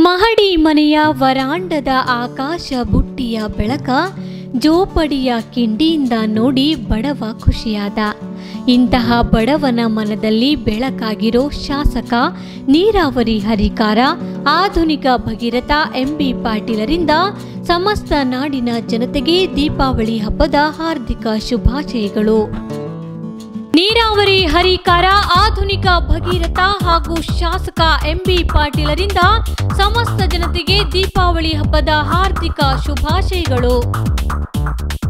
ಮಹಡಿ ಮನೆಯ ವರಾಂಡದ ಆಕಾಶ ಬುಟ್ಟಿಯ ಬೆಳಕ ಜೋಪಡಿಯ ಕಿಂಡಿಯಿಂದ ನೋಡಿ ಬಡವ ಖುಷಿಯಾದ ಇಂತಹ ಬಡವನ ಮನದಲ್ಲಿ ಬೆಳಕಾಗಿರೋ ಶಾಸಕ ನೀರಾವರಿ ಹರಿಕಾರ ಆಧುನಿಕ ಭಗೀರಥ ಎಂಬಿ ಪಾಟೀಲರಿಂದ ಸಮಸ್ತ ನಾಡಿನ ಜನತೆಗೆ ದೀಪಾವಳಿ ಹಬ್ಬದ ಹಾರ್ದಿಕ ಶುಭಾಶಯಗಳು ನೀರಾವರಿ ಹರಿಕಾರ ಆಧುನಿಕ ಭಗೀರಥ ಹಾಗೂ ಶಾಸಕ ಎಂಬಿ ಪಾಟೀಲರಿಂದ ಸಮಸ್ತ ಜನತೆಗೆ ದೀಪಾವಳಿ ಹಬ್ಬದ ಹಾರ್ದಿಕ ಶುಭಾಶಯಗಳು